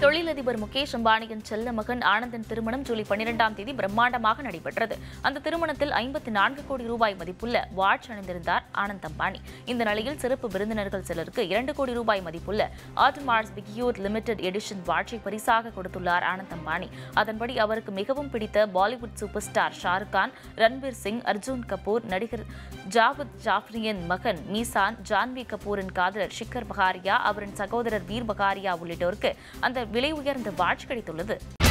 தொழிலதிபர் முகேஷ் அம்பானியின் செல்ல மகன் ஆனந்தின் திருமணம் ஜூலை பன்னிரெண்டாம் தேதி பிரம்மாண்டமாக நடைபெற்றது அந்த திருமணத்தில் ஐம்பத்தி நான்கு கோடி ரூபாய் மதிப்புள்ள வாட்ச் அணிந்திருந்தார் ஆனந்த் அம்பானி இந்த நிலையில் சிறப்பு விருந்தினர்கள் சிலருக்கு இரண்டு கோடி ரூபாய் மதிப்புள்ள ஆட்டோமார்ஸ் பிகியூர் லிமிடெட் எடிஷன் வாட்சை பரிசாக கொடுத்துள்ளார் ஆனந்த் அம்பானி அதன்படி அவருக்கு மிகவும் பிடித்த Bollywood super star Shahrukh Khan Ranbir Singh Arjun Kapoor நடிகர் ஜாவத் ஜாஃப்ரியின் மகன் மீசான் ஜான்வி கபூரின் காதலர் ஷிக்கர் பகாரியா அவரின் சகோதரர் வீர் பகாரியா உள்ளிட்டோருக்கு அந்த விலை உயர்ந்த வாட்ச் கிடைத்துள்ளது